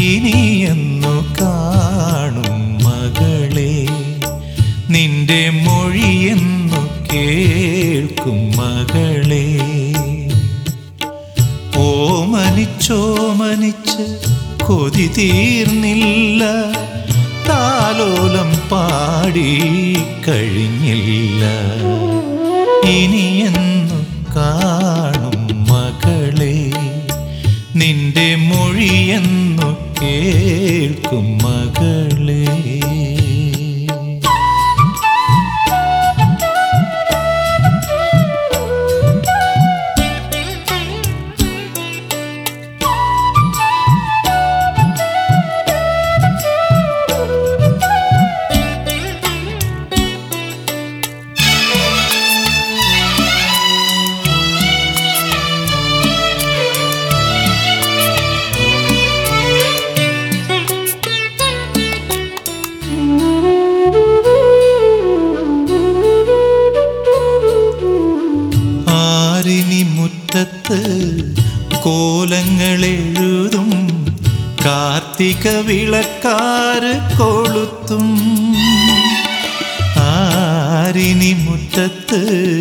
ഇനിയെന്നു കാണും മകളെ നിന്റെ മൊഴിയെന്നു കേൾക്കും മകളെ ഓമനിച്ചോമനിച്ച് കൊതി തീർന്നില്ല താലോലം പാടി കഴിഞ്ഞില്ല ഇനിയെന്നു കാണും മകളെ നിന്റെ മൊഴിയെന്നു കേൾക്കും മകളെ ആരിനി മുറ്റത്ത് കോലങ്ങളെഴുതും കാർത്തിക വിളക്കാറ് കൊളുത്തും ആരിനി മുറ്റത്ത്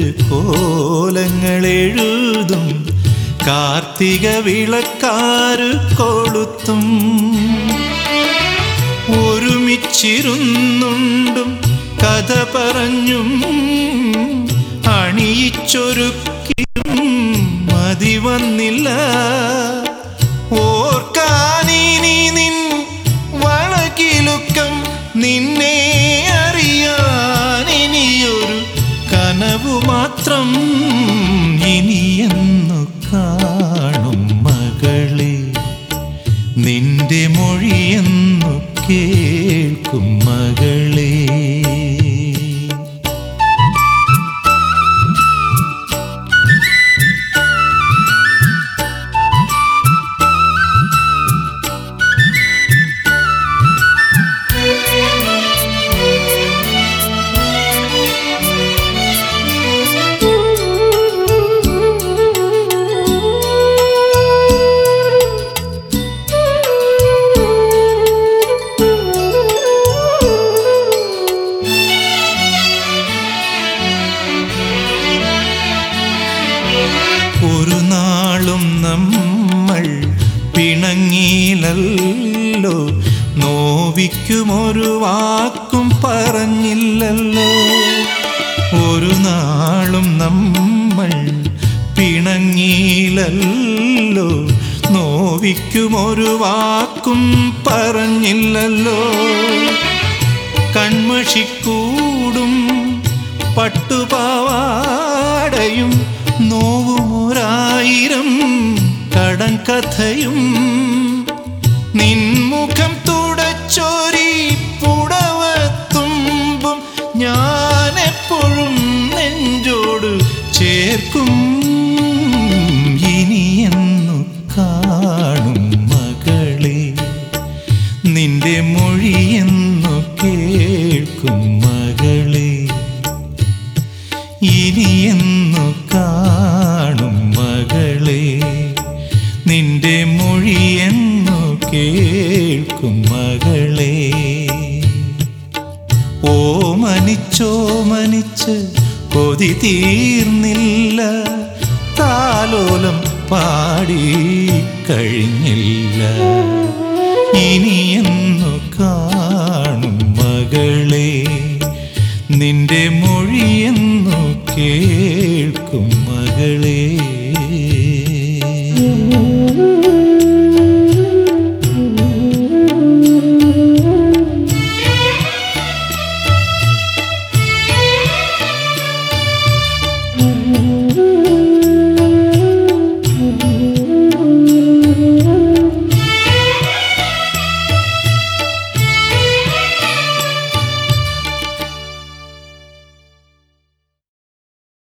കോലങ്ങളെഴുതും കാർത്തിക വിളക്കാറ് കൊളുത്തും ഒരുമിച്ചിരുന്നുണ്ടും കഥ പറഞ്ഞും അണിയിച്ചൊരുക്കിയും മതി വന്നില്ല ഓർക്കാനിനി നിൻ വളകിലുക്കം നിന്നെ അറിയാൻ ഇനിയൊരു കനവു മാത്രം ഇനിയെന്നു കാണും മകളെ നിന്റെ മൊഴിയെന്നു കേൾക്കും മകളെ ഒരു നാളും നമ്മൾ പിണങ്ങിയില്ലല്ലോ നോവിക്കുമൊരു വാക്കും പറഞ്ഞില്ലല്ലോ ഒരു നാളും നമ്മൾ പിണങ്ങിയില്ലല്ലോ നോവിക്കുമൊരു വാക്കും പറഞ്ഞില്ലല്ലോ കൺമഷിക്കൂടും പട്ടുപാവാടയും നോവുമൊരായിരം കടങ്കഥയും നിൻമുഖം തുടച്ചൊരി പുടവത്തുമ്പും ഞാൻ എപ്പോഴും നെഞ്ചോട് ചേർക്കും ഇനിയെന്നു കാണും മകളെ നിന്റെ മൊഴിയെന്നു കേൾക്കും മകളെ ഇനിയെന്നു കാണും മകളെ നിന്റെ മൊഴിയെന്നു കേൾക്കും മകളെ ഓമനിച്ചോമനിച്ച് കൊതി തീർന്നില്ല താലോലം പാടി കഴിഞ്ഞില്ല ഇനിയെന്നു കാണും മകളെ നിന്റെ മൊഴിയെന്നു കേൾക്കും മകളെ